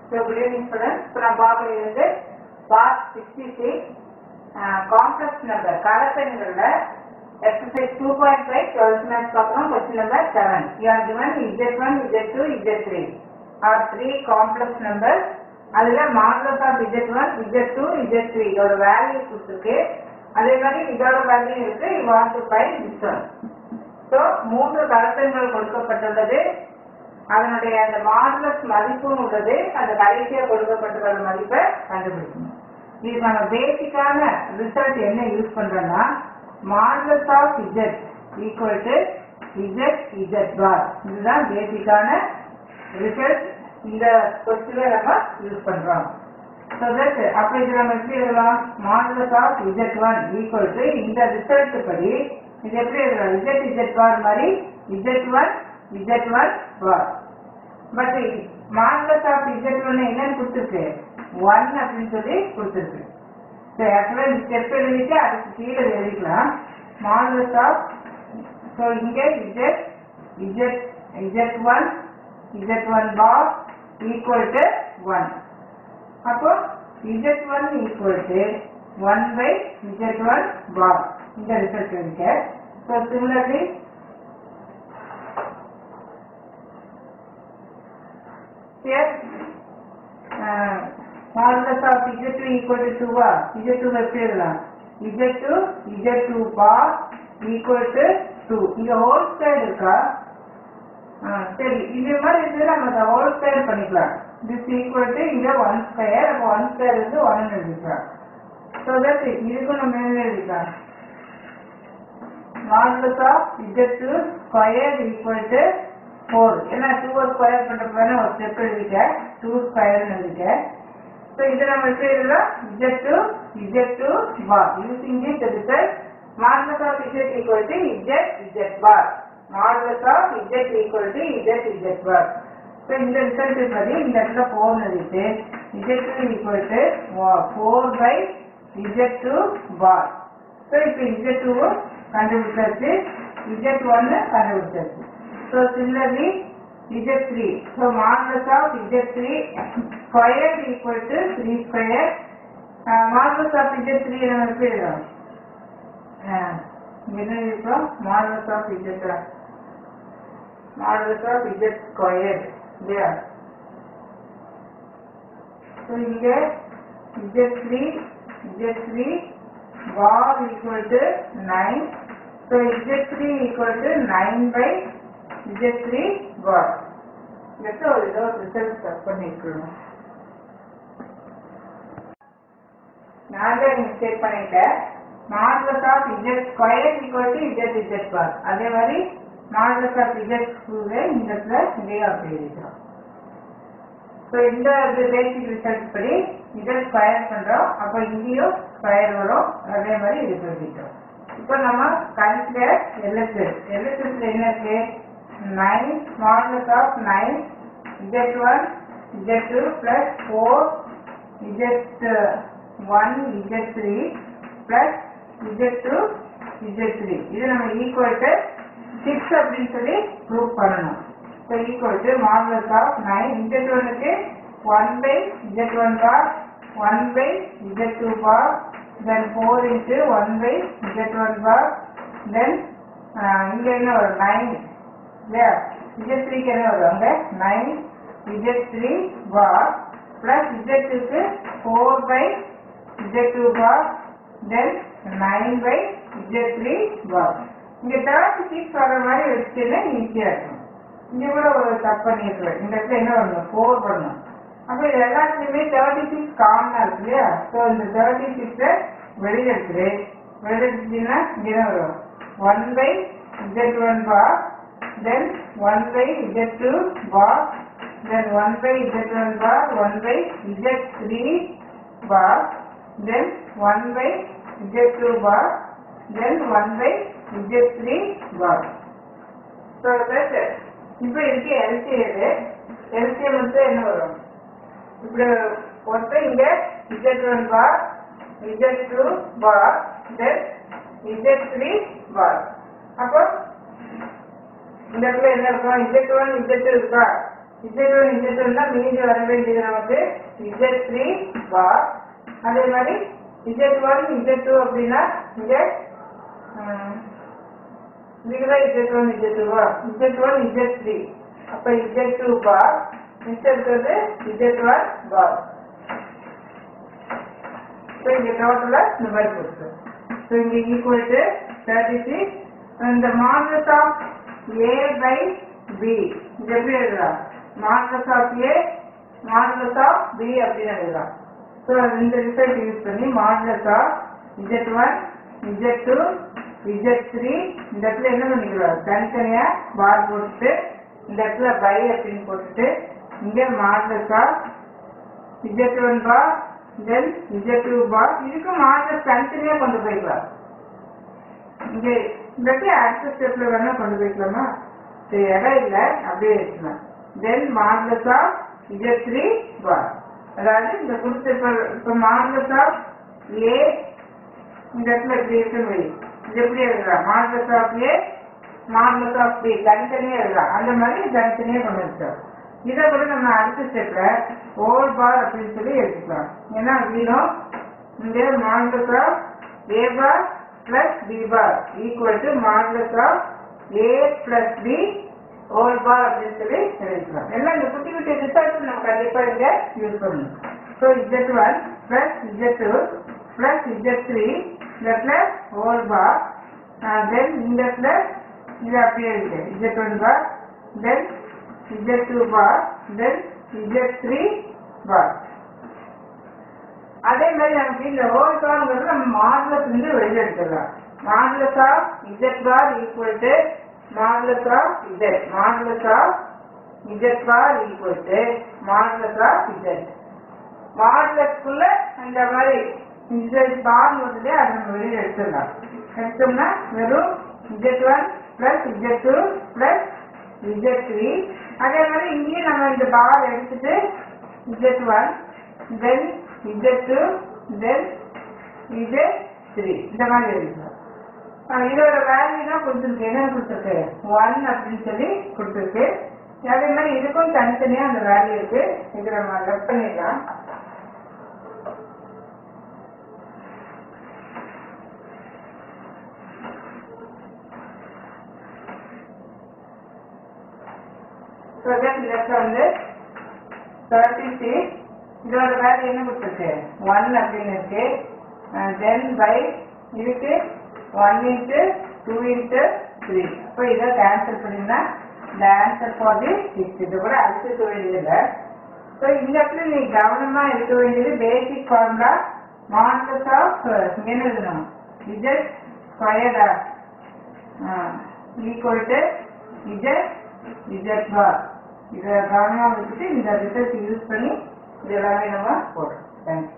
So good evening students. இப்போ நான் பார்க்க இருந்து part 66 காம்ப்ளெக்ஸ் நம்பர் கலப்பெண்கள்ல exercise 2.5 12th maths பார்க்கணும் question number 7. You are given Z1, Z2, Z3 are three complex numbers. அதுல modulus of Z1, Z2, Z3 இதோட value கொடுத்துருக்கு அதே மாதிரி இதோட வேல்யூ இருக்கு you want to find this one. So மூன்று கலப்பெண்கள் கொடுக்கப்பட்டுள்ளது அதனுடைய அந்த மாடுலஸ் மதிப்பும் உள்ளது அந்த கடைசியா கொடுக்கப்பட்டுள்ள மதிப்பை கண்டுபிடிக்கணும் இது நம்ம பேசிக்கான ரிசல்ட் என்ன யூஸ் பண்றோம்னா modulus of Z equal to Z Z bar இதுதான் பேசிக்கான ரிசல்ட் இந்த கொஸ்டினை நம்ம யூஸ் பண்றோம் ஸோ தட் அப்போ இது நம்ம எப்படி எழுதலாம் modulus of Z one equal to இந்த ரிசல்ட் படி இது எப்படி எழுதலாம் இசட் இசட் பார் மாதிரி Z one Z one bar but modulus of Z one என்னன்னு கொடுத்துருக்கு ஒன் அப்படின்னு சொல்லி கொடுத்துருக்கு ஸோ ஆக்சுவலாக இந்த ஸ்டெப் எழுதிட்டு அதுக்கு கீழே எழுதிக்கலாம் மாடுலஸ் ஆஃப் ஸோ இங்கே Z Z Z one Z one bar equal to one அப்போ Z one equal to one by Z one bar இந்த ரிசல்ட் இருக்கு so similarly here uh, modulus of z2 equal to 2 ஆ z2 எப்படி எழுதலாம் z2 z2 bar equal to 2 இங்க whole square இருக்கா ஆ, சரி இது மாதிரி இருந்து நம்ம அதை ஹோல் ஸ்கொயர் பண்ணிக்கலாம் திஸ் ஈக்குவல் டு இங்க ஒன் ஸ்கொயர் அப்போ ஒன் ஸ்கொயர் வந்து ஒன் எழுதிக்கலாம் ஸோ தட் இதுக்கும் நம்ம என்ன எழுதிக்கலாம் modulus of z2 square equal to four ஏன்னா டூ ஸ்கொயர் பண்ணுறப்ப ஒரு ஸ்டெப் எழுதிட்டேன் டூ ஸ்கொயர்னு எழுதிட்டேன் ஸோ இதை நம்ம எப்படி எழுதலாம் z two z two bar using this result modulus of z equal to z z bar modulus of z equal to z z bar so இந்த ரிசல்ட் படி இந்த இடத்துல ஃபோர் எழுதிட்டு z two equal to four by z two bar so இப்போ z டூவும் கண்டுபிடிச்சாச்சு z ஒன்னு கண்டுபிடிச்சாச்சு So similarly, Z3. So modulus of Z3 squared equal to 3 square. Uh, modulus of Z3 நம்ம எப்படி எழுதலாம்? Uh, என்ன இருக்கும்? modulus of Z modulus of Z squared. இல்லையா? So இங்க Z3 Z3 bar equal to 9. So Z3 equal to 9 by Z3 bar. Just ஒரு ஏதோ result stub பண்ணிருக்கணும் நான் தான் மிஸ்டேக் பண்ணிட்டேன் modulus of Z square equal to Z Z bar அதே மாதிரி மாடுலஸ் ஆஃப் இஜெட் ஸ்கூலே இந்த இடத்துல இதையும் அப்படி எழுதிக்கிறோம் ஸோ இந்த பேசிக் ரிசல்ட் படி இதை ஸ்கொயர் பண்ணுறோம் அப்போ இங்கேயும் ஸ்கொயர் வரும் அதே மாதிரி இதுக்கு எழுதிக்கிறோம் இப்போ நம்ம கன்சிடர் எல்எஸ்எஸ் எல்எஸ்எஸ்ல என்ன இருக்கு nine modulus of nine Z one Z two plus four Z one Z three plus Z two Z three இது நம்ம ஈக்குவல் டு சிக்ஸ் அப்படின்னு சொல்லி ப்ரூவ் பண்ணணும் so equal to modulus of nine Z ஒனுக்கு one by Z one bar one by Z two bar then four into one by Z one bar then இங்கே என்ன வரும் nine இல்லையா Z த்ரீக்கு என்ன வரும் அங்கே nine Z three bar plus Z டூக்கு four by Z two bar then nine by Z three bar இங்கே தேர்ட்டி சிக்ஸ் வர மாதிரி வச்சுன்னா ஈஸியாக இருக்கும் இங்கே கூட ஒரு தப்பு பண்ணியிருக்கிறேன் இந்த இடத்துல என்ன பண்ணணும் ஃபோர் பண்ணணும் அப்போ இது எல்லாத்துலேயுமே தேர்ட்டி சிக்ஸ் காமனாக இருக்கு இல்லையா ஸோ இந்த தேர்ட்டி சிக்ஸை வெளியில் எடுத்துரு வெளியில் எடுத்துட்டீங்கன்னா இங்கே தான் வரும் one by Z one bar then 1 by Z2 bar, then 1 by Z1 bar, 1 by Z3 bar, then 1 by Z2 bar, then 1 by Z3 bar. So that இப்போ இருக்கு LCM LCM வந்து என்ன வரும் இப்படி ஒருத்தர் இங்க Z1 bar, Z2 bar, then Z3 bar. அப்போ இந்த இடத்துல என்ன இருக்கும் இஜெட் ஒன் இஜெட் இருக்கா இசட் ஒன் இசட் ஒன் தான் மீதி வர வேண்டியது நமக்கு இசட் த்ரீ பார் அதே மாதிரி இசட் ஒன் இசட் டூ அப்படின்னா இசட் இதுக்குதான் இசட் ஒன் இசட் டூவா இசட் ஒன் இசட் த்ரீ அப்ப இசட் டூ பார் மிச்சம் இருக்கிறது இசட் ஒன் பார் ஸோ இங்க டோட்டலா இந்த மாதிரி கொடுத்து ஸோ இங்க ஈக்குவல் டு தேர்ட்டி சிக்ஸ் இந்த modulus of A by B இது எப்படி எழுதலாம் modulus of A modulus of B அப்படின்னு எழுதலாம் ஸோ இந்த ரிசல்ட் யூஸ் பண்ணி modulus of Z one Z two Z three இந்த இடத்துல என்ன பண்ணிக்கலாம் தனித்தனியா பார் போட்டுட்டு இந்த இடத்துல பை அப்படின்னு போட்டுட்டு இங்க modulus of Z one bar then Z two bar இதுக்கும் மாடலஸ் தனித்தனியா கொண்டு போய்க்கலாம் இங்க இந்த இடத்துல அடுத்த ஸ்டெப்ல வேணா கொண்டு போய்க்கலாமா சரி இடம் இல்லை அப்படியே வச்சுக்கலாம் then modulus of Z three bar அதாவது இந்த கொடுத்த இப்போ இப்போ மாடலஸ் ஆஃப் ஏ இந்த இடத்துல இப்படி இருக்குன்னு வை இது எப்படி எழுதலாம் modulus of A modulus of B தனித்தனியாக எழுதலாம் அந்த மாதிரி தனித்தனியாக கொண்டு வச்சோம் இதை கூட நம்ம அடுத்த ஸ்டெப்ல ஓல் பார் அப்படின்னு சொல்லி எடுத்துக்கலாம் ஏன்னா வீணும் இங்க modulus of A bar plus B bar equal to modulus of A plus B whole bar அப்படின்னு சொல்லி எழுதிக்கலாம் எல்லாம் இந்த குட்டி குட்டி ரிசல்ட் நம்ம கண்டிப்பா இங்க யூஸ் பண்ணணும் so Z one plus Z two plus Z three இந்த பிளஸ் ஓல் பார் தென் இந்த பிளஸ் இது அப்படியே இருக்கு Z one bar then Z two bar then Z three bar அதே மாதிரி நமக்கு இந்த ஹோல் பார்ங்கிறது நம்ம மாடலஸ் வந்து வெளியே எடுத்துடலாம் modulus of Z bar equal to modulus of Z modulus of Z bar equal to modulus of Z மாடலஸ்க்குள்ள இந்த மாதிரி இஜெட் பார் வருது அதை நம்ம வெளியே எடுத்துடலாம் எடுத்தோம்னா வெறும் Z one plus Z two plus Z three அதே மாதிரி இங்கேயும் நம்ம இந்த பார் எடுத்துட்டு Z one then Z two then Z three இந்த மாதிரி எடுக்கலாம் அஹ் இதோட வேல்யூ தான் கொடுத்துருக்கு என்ன கொடுத்துருக்கு ஒன் அப்படின்னு சொல்லி கொடுத்துருக்கு அதே மாதிரி இதுக்கும் தனித்தனியா அந்த வேல்யூ இருக்கு இது நம்ம லெஃப்ட் பண்ணிடலாம் ப்ரொஜெக்ட் லெஃப்ட் வந்து தேர்ட்டி சிக்ஸ் இதோட வேல்யூ என்ன கொடுத்துருக்கு ஒன் அப்படின்னு இருக்கு தென் பை இதுக்கு one into two into three அப்போ இதை கேன்சல் பண்ணிங்கன்னா இந்த ஆன்சர் ஃபார் தி சிக்ஸ் இது கூட அடிச்சுக்க வேண்டியதில்லை ஸோ இந்த இடத்துல நீ கவனமாக இருக்க வேண்டியது பேசிக் ஃபார்முலா மாடலஸ் ஆஃப் என்ன எழுதணும் இஜட் ஸ்கொயர்டா equal to Z Z bar இதை கவனமாக வச்சுட்டு இந்த ரிசல்ட் யூஸ் பண்ணி இது எல்லாமே நம்ம போடுறோம் தேங்க்யூ